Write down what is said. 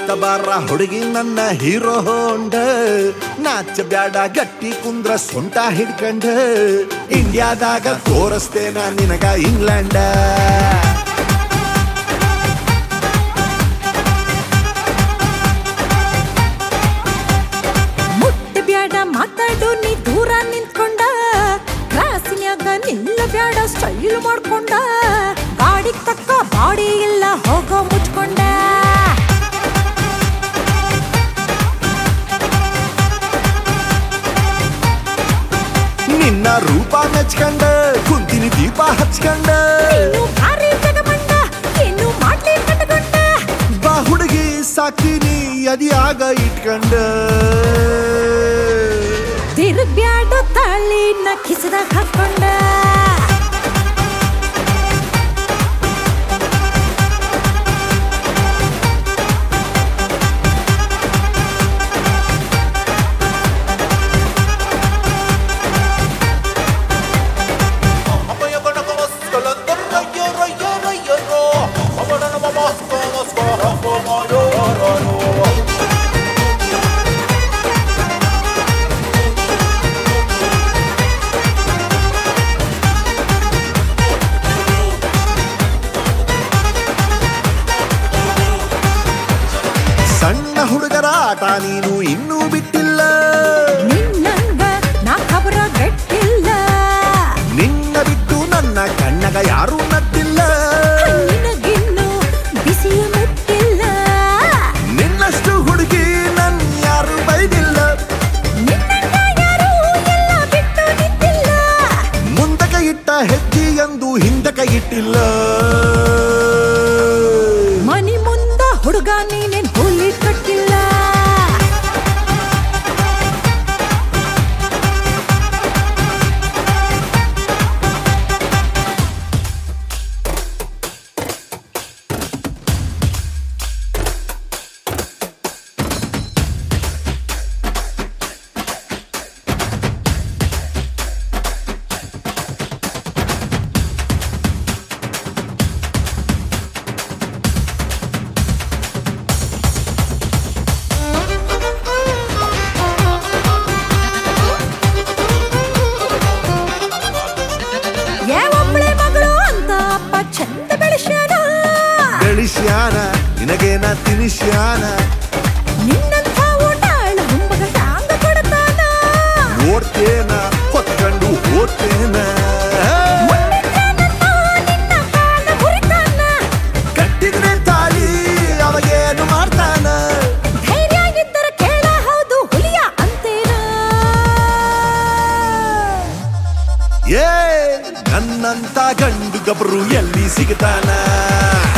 ಬಾರ ಹುಡುಗಿ ನನ್ನ ಹೀರೋ ಹೋಂಡ ನಾಚ ಬ್ಯಾಡ ಗಟ್ಟಿ ಕುಂದ್ರ ಸೊಂಟ ಹಿಡ್ಕಂಡ ಇಂಡಿಯಾದಾಗ ತೋರಿಸ್ತೇನ ನಿನಗ ಇಂಗ್ಲೆಂಡ ಮುಟ್ಟ ಬ್ಯಾಡ ಮಾತಾಡು ನೀ ದೂರ ನಿಂತ್ಕೊಂಡ ಕ್ರಾಸಿನ್ಯಾಗ ನಿಲ್ಲ ಬ್ಯಾಡ ಸ್ಟೈಲ್ ಮಾಡ್ಕೊಂಡ ಗಾಡಿಗ್ ತಕ್ಕ ಬಾಡಿ ಇಲ್ಲ ಹೋಗೋ ಮುಚ್ಕೊಂಡ ನಿನ್ನ ರೂಪ ಮೆಚ್ಕಂಡ ಕುಂತಿನಿ ದೀಪ ಹಚ್ಕಂಡ ನೀನು ಭಾರಿ ಜಗಮಂಡ ಏನು ಮಾಡ್ಲಿ ಕಟ್ಕೊಂಡ ಬಾ ಹುಡುಗಿ ಸಾಕಿನಿ ಅದಿಯಾಗ ಇಟ್ಕಂಡ ತಿರುಗ್ಬ್ಯಾಡ ತಾಳಿನ ಕಿಸದಾಗ ಹಾಕೊಂಡ ಸಣ್ಣ ಹುಡುಗರ ಆಟ ನೀನು ಇನ್ನೂ ಬಿಟ್ಟಿಲ್ಲ ನಿನ್ನಂಗ ನಾ ಖಬರ ಗಟ್ಟಿಲ್ಲ ನಿನ್ನ ಬಿಟ್ಟು ನನ್ನ ಕಣ್ಣಗ ಯಾರೂ ನಟ್ಟಿಲ್ಲ ನಿನಗಿನ್ನು ಬಿಸಿಯ ಮುಟ್ಟಿಲ್ಲ ನಿನ್ನಷ್ಟು ಹುಡುಗಿ ನನ್ ಯಾರು ಬೈದಿಲ್ಲ ನಿನ್ನಂಗ ಯಾರೂ ಎಲ್ಲ ಬಿಟ್ಟು ನಿಂತಿಲ್ಲ ಮುಂದಕ ಇಟ್ಟ ಹೆಜ್ಜೆ ಎಂದು ಹಿಂದಕ ಇಟ್ಟಿಲ್ಲ ಮನಿ ಮುಂದ ಹುಡುಗ ನೀನೇನ್ ಹುಲಿ ಕಟ್ಟಿಲ್ಲ ಏ ಒಬ್ಳೆ ಮಗಳು ಅಂತ ಅಪ್ಪ ಚಂದ ಬೆಳೆಸ್ಯಾನ ಬೆಳಿಸ್ಯಾನ ನಿನಗೇನ ತಿನಿಸ್ಯಾನ ನಿನ್ನಂಥ ಊಟಾಳ ಹುಂಬಗ ಸಾಂಗ ಕೊಡ್ತಾನ ಓಡ್ತೇನ ಹೊತ್ಕೊಂಡು ಓಡ್ತೇನ ಮುಟ್ಟಿದ್ದಾನಂತ ನಿನ್ನ ಕಾಲ ಮುರಿತಾನ ಕಟ್ಟಿದ್ರೆ ತಾಳಿ ಅವಾಗೇನು ಮಾಡ್ತಾನ ಧೈರ್ಯ ಇದ್ದರ ಕೇಳ ಹೌದು ಹುಲಿಯ ಅಂತೇನ ಏ ನನ್ನಂತ ಗಂಡು ಗಬ್ರು ಎಲ್ಲಿ ಸಿಗ್ತಾನ